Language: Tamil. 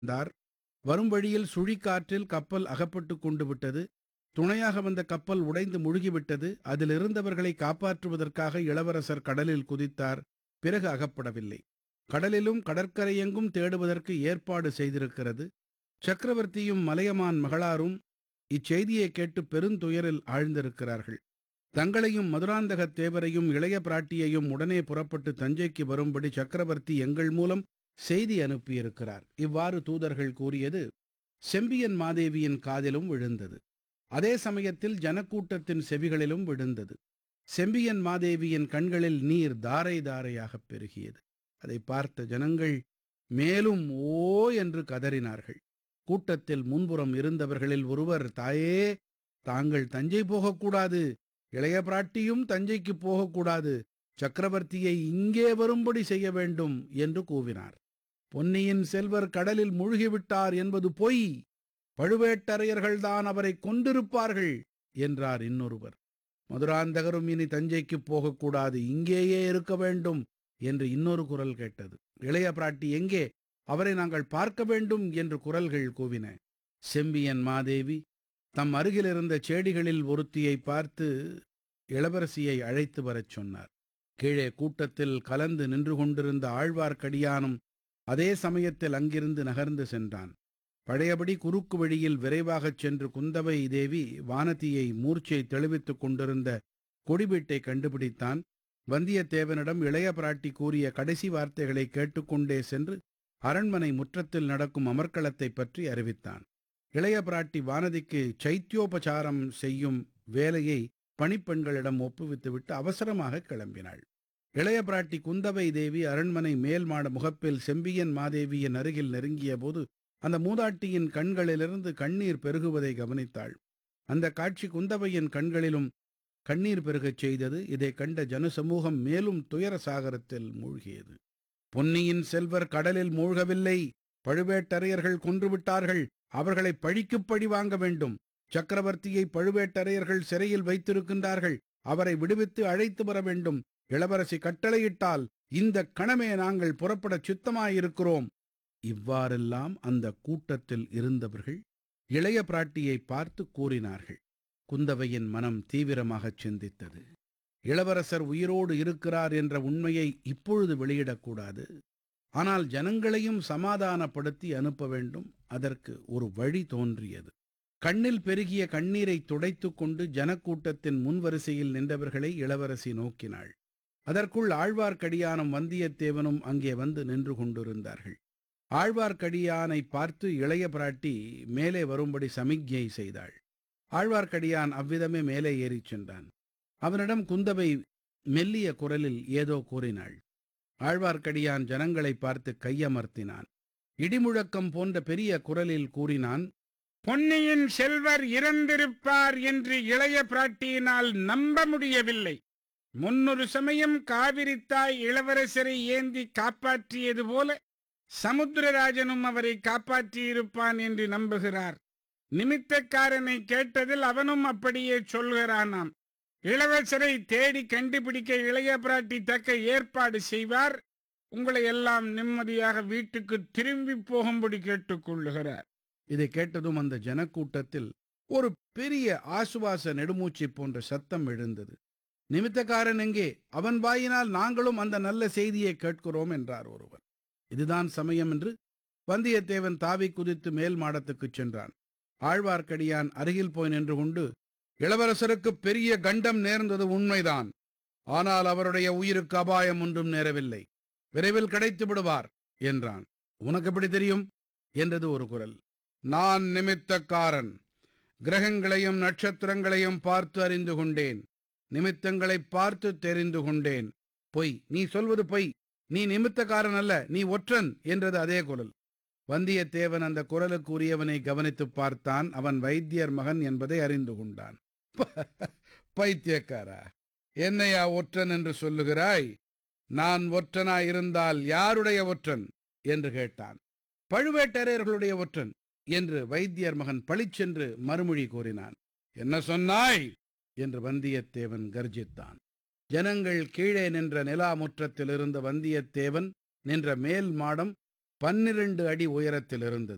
இருந்தார் வரும் வழியில் சுழிக்காற்றில் கப்பல் அகப்பட்டுக் கொண்டு விட்டது துணையாக வந்த கப்பல் உடைந்து முழுகிவிட்டது அதில் இருந்தவர்களை காப்பாற்றுவதற்காக இளவரசர் கடலில் குதித்தார் பிறகு அகப்படவில்லை கடலிலும் கடற்கரையெங்கும் தேடுவதற்கு ஏற்பாடு செய்திருக்கிறது சக்கரவர்த்தியும் மலையமான் மகளாரும் இச்செய்தியை கேட்டு பெருந்துயரில் ஆழ்ந்திருக்கிறார்கள் தங்களையும் மதுராந்தகத் தேவரையும் இளைய பிராட்டியையும் உடனே புறப்பட்டு தஞ்சைக்கு வரும்படி சக்கரவர்த்தி எங்கள் மூலம் செய்தி அனுப்பியிருக்கிறார் இவ்வாறு தூதர்கள் கூறியது செம்பியன் மாதேவியின் காதிலும் விழுந்தது அதே சமயத்தில் ஜனக்கூட்டத்தின் செவிகளிலும் விழுந்தது செம்பியன் மாதேவியின் கண்களில் நீர் தாரை தாரையாகப் பெருகியது அதை பார்த்த ஜனங்கள் மேலும் ஓ என்று கதறினார்கள் கூட்டத்தில் முன்புறம் இருந்தவர்களில் ஒருவர் தாயே தாங்கள் தஞ்சை போகக்கூடாது இளைய பிராட்டியும் தஞ்சைக்கு போகக்கூடாது சக்கரவர்த்தியை இங்கே வரும்படி செய்ய வேண்டும் என்று கூவினார் பொன்னியின் செல்வர் கடலில் மூழ்கிவிட்டார் என்பது பொய் பழுவேட்டரையர்கள்தான் அவரை கொண்டிருப்பார்கள் என்றார் இன்னொருவர் மதுராந்தகரும் இனி தஞ்சைக்கு போகக்கூடாது இங்கேயே இருக்க வேண்டும் என்று இன்னொரு குரல் கேட்டது இளைய பிராட்டி எங்கே அவரை நாங்கள் பார்க்க வேண்டும் என்று குரல்கள் கூவின செம்பியன் மாதேவி தம் அருகில் இருந்த செடிகளில் ஒருத்தியை பார்த்து இளவரசியை அழைத்து வரச் சொன்னார் கீழே கூட்டத்தில் கலந்து நின்று கொண்டிருந்த ஆழ்வார்க்கடியானும் அதே சமயத்தில் அங்கிருந்து நகர்ந்து சென்றான் பழையபடி குறுக்கு வழியில் விரைவாகச் சென்று குந்தவை தேவி வானதியை மூர்ச்சை தெளிவித்துக் கொண்டிருந்த கொடிவீட்டை கண்டுபிடித்தான் வந்தியத்தேவனிடம் இளைய பிராட்டி கூறிய கடைசி வார்த்தைகளை கேட்டுக்கொண்டே சென்று அரண்மனை முற்றத்தில் நடக்கும் அமர்க்களத்தைப் பற்றி அறிவித்தான் இளைய பிராட்டி வானதிக்கு சைத்யோபசாரம் செய்யும் வேலையை பணிப்பெண்களிடம் ஒப்புவித்துவிட்டு அவசரமாக கிளம்பினாள் இளைய பிராட்டி குந்தவை தேவி அரண்மனை மேல் மாட முகப்பில் செம்பியன் மாதேவியின் அருகில் நெருங்கிய போது அந்த மூதாட்டியின் கண்களிலிருந்து கண்ணீர் பெருகுவதை கவனித்தாள் அந்த காட்சி குந்தவையின் கண்களிலும் கண்ணீர் பெருகச் செய்தது இதைக் கண்ட ஜனசமூகம் மேலும் துயர சாகரத்தில் மூழ்கியது பொன்னியின் செல்வர் கடலில் மூழ்கவில்லை பழுவேட்டரையர்கள் கொன்றுவிட்டார்கள் அவர்களை பழிக்குப் பழி வாங்க வேண்டும் சக்கரவர்த்தியை பழுவேட்டரையர்கள் சிறையில் வைத்திருக்கின்றார்கள் அவரை விடுவித்து அழைத்து வர வேண்டும் இளவரசி கட்டளையிட்டால் இந்த கணமே நாங்கள் புறப்படச் சித்தமாயிருக்கிறோம் இவ்வாறெல்லாம் அந்த கூட்டத்தில் இருந்தவர்கள் இளைய பிராட்டியை பார்த்து கூறினார்கள் குந்தவையின் மனம் தீவிரமாகச் சிந்தித்தது இளவரசர் உயிரோடு இருக்கிறார் என்ற உண்மையை இப்பொழுது வெளியிடக்கூடாது ஆனால் ஜனங்களையும் சமாதானப்படுத்தி அனுப்ப வேண்டும் அதற்கு ஒரு வழி தோன்றியது கண்ணில் பெருகிய கண்ணீரை துடைத்துக் கொண்டு ஜனக்கூட்டத்தின் முன்வரிசையில் நின்றவர்களை இளவரசி நோக்கினாள் அதற்குள் ஆழ்வார்க்கடியானும் வந்தியத்தேவனும் அங்கே வந்து நின்று கொண்டிருந்தார்கள் ஆழ்வார்க்கடியானை பார்த்து இளைய பிராட்டி மேலே வரும்படி சமிக்ஞை செய்தாள் ஆழ்வார்க்கடியான் அவ்விதமே மேலே ஏறிச் சென்றான் அவனிடம் குந்தவை மெல்லிய குரலில் ஏதோ கூறினாள் ஆழ்வார்க்கடியான் ஜனங்களை பார்த்து கையமர்த்தினான் இடிமுழக்கம் போன்ற பெரிய குரலில் கூறினான் பொன்னியின் செல்வர் இறந்திருப்பார் என்று இளைய பிராட்டியினால் நம்ப முடியவில்லை முன்னொரு சமயம் காவிரி தாய் இளவரசரை ஏந்தி காப்பாற்றியது போல சமுத்திரராஜனும் அவரை காப்பாற்றியிருப்பான் என்று நம்புகிறார் நிமித்தக்காரனை கேட்டதில் அவனும் அப்படியே சொல்கிறானாம் இளவரசரை தேடி கண்டுபிடிக்க இளைய பிராட்டி தக்க ஏற்பாடு செய்வார் உங்களை எல்லாம் நிம்மதியாக வீட்டுக்கு திரும்பி போகும்படி கேட்டுக்கொள்ளுகிறார் இதை கேட்டதும் அந்த ஜனக்கூட்டத்தில் ஒரு பெரிய ஆசுவாச நெடுமூச்சு போன்ற சத்தம் எழுந்தது நிமித்தக்காரன் எங்கே அவன் வாயினால் நாங்களும் அந்த நல்ல செய்தியை கேட்கிறோம் என்றார் ஒருவர் இதுதான் சமயம் என்று வந்தியத்தேவன் தாவி குதித்து மேல் மாடத்துக்குச் சென்றான் ஆழ்வார்க்கடியான் அருகில் போய் நின்று கொண்டு இளவரசருக்கு பெரிய கண்டம் நேர்ந்தது உண்மைதான் ஆனால் அவருடைய உயிருக்கு அபாயம் ஒன்றும் நேரவில்லை விரைவில் கிடைத்து விடுவார் என்றான் உனக்கு எப்படி தெரியும் என்றது ஒரு குரல் நான் நிமித்தக்காரன் கிரகங்களையும் நட்சத்திரங்களையும் பார்த்து அறிந்து கொண்டேன் நிமித்தங்களை பார்த்து தெரிந்து கொண்டேன் பொய் நீ சொல்வது பொய் நீ நிமித்தக்காரன் அல்ல நீ ஒற்றன் என்றது அதே குரல் வந்தியத்தேவன் அந்த குரலுக்கு உரியவனை கவனித்துப் பார்த்தான் அவன் வைத்தியர் மகன் என்பதை அறிந்து கொண்டான் பைத்தியக்காரா என்னையா ஒற்றன் என்று சொல்லுகிறாய் நான் ஒற்றனாய் இருந்தால் யாருடைய ஒற்றன் என்று கேட்டான் பழுவேட்டரையர்களுடைய ஒற்றன் என்று வைத்தியர் மகன் பளிச்சென்று மறுமொழி கூறினான் என்ன சொன்னாய் என்று வந்தியத்தேவன் கர்ஜித்தான் ஜனங்கள் கீழே நின்ற நிலா முற்றத்தில் இருந்த வந்தியத்தேவன் நின்ற மேல் மாடம் பன்னிரண்டு அடி உயரத்தில் இருந்தது